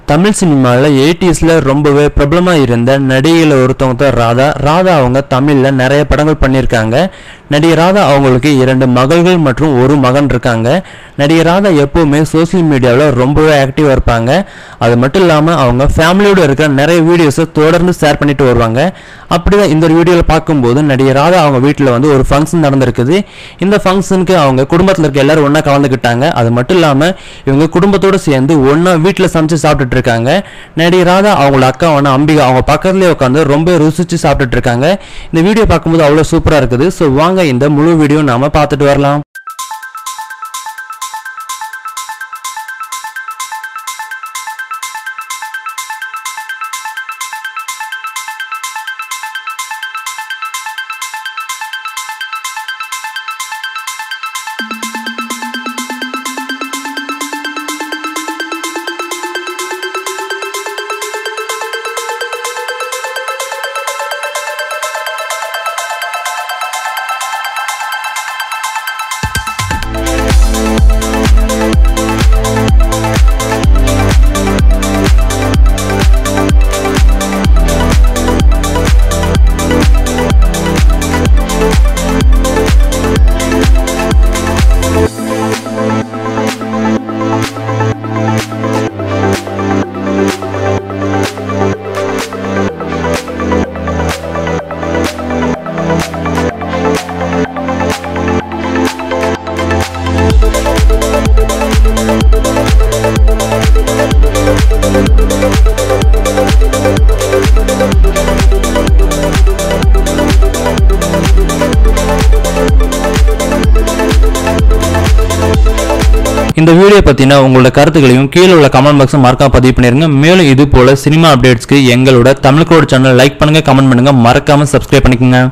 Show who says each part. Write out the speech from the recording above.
Speaker 1: தமிழ் சினிமாவில் எயிட்டிஸில் ரொம்பவே பிரபலமாக இருந்த நடிகையில் ஒருத்தவங்க தான் ராதா ராதா அவங்க தமிழில் நிறைய படங்கள் பண்ணியிருக்காங்க நடிகை ராதா அவங்களுக்கு இரண்டு மகள்கள் மற்றும் ஒரு மகன் இருக்காங்க நடிகை ராதா எப்போவுமே சோஷியல் மீடியாவில் ரொம்பவே ஆக்டிவாக இருப்பாங்க அது மட்டும் இல்லாமல் அவங்க ஃபேமிலியோட இருக்கிற நிறைய வீடியோஸை தொடர்ந்து ஷேர் பண்ணிட்டு வருவாங்க அப்படி தான் இந்த வீடியோவில் பார்க்கும்போது நடிகை ராதா அவங்க வீட்டில் வந்து ஒரு ஃபங்க்ஷன் நடந்திருக்குது இந்த ஃபங்க்ஷனுக்கு அவங்க குடும்பத்தில் இருக்க எல்லாரும் ஒன்றா கலந்துக்கிட்டாங்க அது மட்டும் இல்லாமல் இவங்க குடும்பத்தோடு சேர்ந்து ஒன்றா வீட்டில் சமைச்சு சாப்பிட்டுட்டு இருக்காங்க நடிகை ராதா அவங்களோட அக்காவான அம்பிகா அவங்க பக்கத்துலேயே உட்காந்து ரொம்ப ருசிச்சு சாப்பிட்டுட்டு இருக்காங்க இந்த வீடியோ பார்க்கும்போது அவ்வளோ சூப்பராக இருக்குது ஸோ வாங்க இந்த முழு வீடியோ நாம பார்த்துட்டு வரலாம் இந்த வீடியோ பற்றின உங்களோட கருத்துக்களையும் கீழே உள்ள கமெண்ட் பாக்ஸும் மறக்காம பதிவு பண்ணிருங்க மேலும் இது போல சினிமா அப்டேட்ஸ்க்கு எங்களோட தமிழ் கோட் சேனல் லைக் பண்ணுங்க கமெண்ட் பண்ணுங்க மறக்காம சப்ஸ்கிரைப் பண்ணிக்கோங்க